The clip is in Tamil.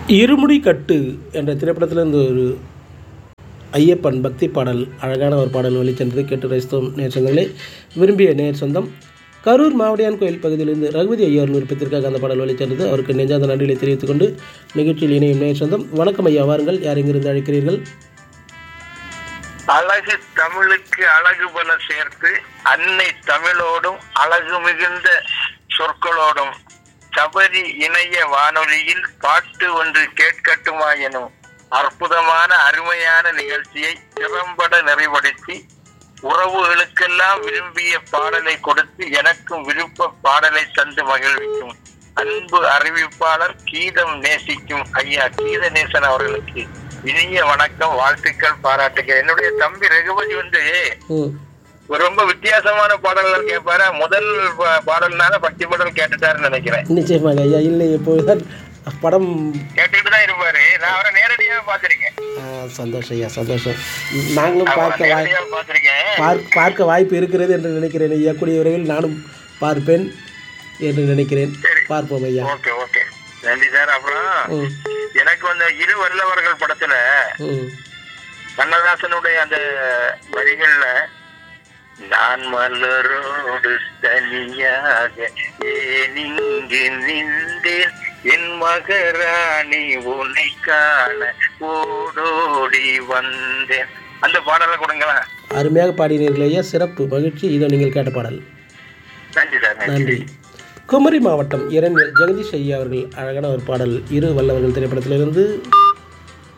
இருமுடி கட்டு என்ற திரைப்படத்திலிருந்து ஒரு ஐயப்பன் பக்தி பாடல் அழகான ஒரு பாடல் வெளிச்சென்றது கேட்டு ரசித்தோம் நேர் சொந்தங்களே விரும்பிய நேர் சொந்தம் கரூர் மாவடியான் கோயில் பகுதியிலிருந்து ரகுபதி ஐயாவின் விருப்பத்திற்காக அந்த பாடல் வெளிச்சென்றது அவருக்கு நெஞ்சாத நன்றிகளை தெரிவித்துக் கொண்டு நிகழ்ச்சியில் இணையும் நேர் சொந்தம் வணக்கம் ஐயா வாருங்கள் யார் எங்கிருந்து அழைக்கிறீர்கள் அழகு தமிழுக்கு அழகு பல சேர்த்து அன்னை தமிழோடும் அழகு மிகுந்த சொற்களோடும் சபரி இணைய வானொலியில் பாட்டு ஒன்று கேட்கட்டுமா எனும் அற்புதமான அருமையான நிகழ்ச்சியை திறம்பட நிறைவடுத்தி உறவுகளுக்கெல்லாம் விரும்பிய பாடலை கொடுத்து எனக்கும் விருப்ப பாடலை தந்து மகிழ்விக்கும் அன்பு அறிவிப்பாளர் கீதம் நேசிக்கும் ஐயா கீதநேசன் அவர்களுக்கு இனிய வணக்கம் வாழ்த்துக்கள் பாராட்டுகள் என்னுடைய தம்பி ரகுபதி வந்து ம் ரொம்ப வித்தியாசமான பாடல்கள் கேட்பாரு முதல் பா- பாடல்னால பக்தி பாடல் கேட்டுட்டாருன்னு நினைக்கிறேன் நிச்சயமாக ஐயா இல்லை இப்போதுதான் படம் கேட்டுட்டு தான் இருப்பாரு நான் அவரை நேரடியா பார்த்திருக்கேன் ஆ, சந்தோஷம் ஐயா சந்தோஷம் நாங்களும் ஆமா, பார்க்க வாய் நேரடியா பார்த்திருக்கேன் பார்க்க பார்க்க வாய்ப்பு இருக்கிறது என்று நினைக்கிறேன் ஐயா கூடிய விரைவில் நானும் பார்ப்பேன் என்று நினைக்கிறேன் சரி. பார்ப்போம் ஐயா ஓகே ஓகே நன்றி சார் அப்புறம் ம் எனக்கு வந்து இரு வல்லவர்கள் படத்துல ம் கண்ணதாசனுடைய அந்த வரிகள்ல நான் மலரோடு தனியாக ஏன் இங்கு நின்றேன் என் மகராணி உன்னை காண ஓடோடி வந்தேன் அந்த பாடலை கொடுங்களேன் அருமையாக பாடினீர்கள் ஐயா சிறப்பு மகிழ்ச்சி இதோ நீங்கள் கேட்ட பாடல் நன்றி சார் நன்றி நன்றி குமரி மாவட்டம் இரண்டு ஜெகதீஷ் ஐயா அவர்கள் அழகான ஒரு பாடல் இரு வல்லவர்கள் திரைப்படத்திலிருந்து